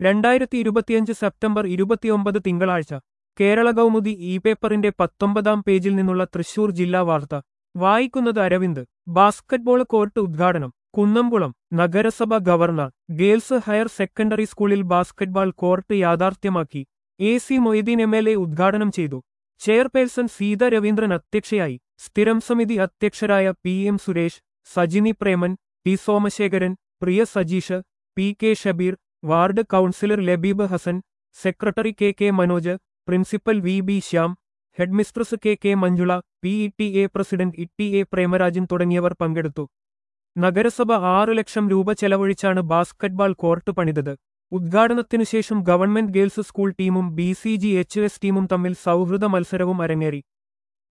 രണ്ടായിരത്തി ഇരുപത്തിയഞ്ച് സെപ്റ്റംബർ ഇരുപത്തിയൊമ്പത് തിങ്കളാഴ്ച കേരള കൗമുദി ഇ പേപ്പറിന്റെ പത്തൊമ്പതാം പേജിൽ നിന്നുള്ള തൃശൂർ ജില്ലാ വാർത്ത വായിക്കുന്നത് അരവിന്ദ് ബാസ്കറ്റ്ബോൾ കോർട്ട് ഉദ്ഘാടനം കുന്നംകുളം നഗരസഭ ഗവർണർ ഗേൾസ് ഹയർ സെക്കൻഡറി സ്കൂളിൽ ബാസ്കറ്റ്ബാൾ കോർട്ട് യാഥാർത്ഥ്യമാക്കി A C Moideen M L A ഉദ്ഘാടനം ചെയ്തു ചെയർപേഴ്സൺ സീത രവീന്ദ്രൻ അധ്യക്ഷയായി സ്ഥിരം സമിതി അധ്യക്ഷരായ P M Suresh Sajini Preman T Somasekharan Priya Sajeesh P K Shabeer ward councillor Labeeb Hasan secretary K K Manoj principal V B Shyam headmistress K K Manjula P E T A president E T A Premarajan തുടങ്ങിയവർ പങ്കെടുത്തു നഗരസഭ ആറ് ലക്ഷം രൂപ ചെലവഴിച്ചാണ് ബാസ്കറ്റ്ബാൾ കോർട്ട് പണിതത് ഉദ്ഘാടനത്തിനുശേഷം ഗവൺമെന്റ് ഗേൾസ് സ്കൂൾ ടീമും B C G H S ടീമും തമ്മിൽ സൗഹൃദ മത്സരവും അരങ്ങേറി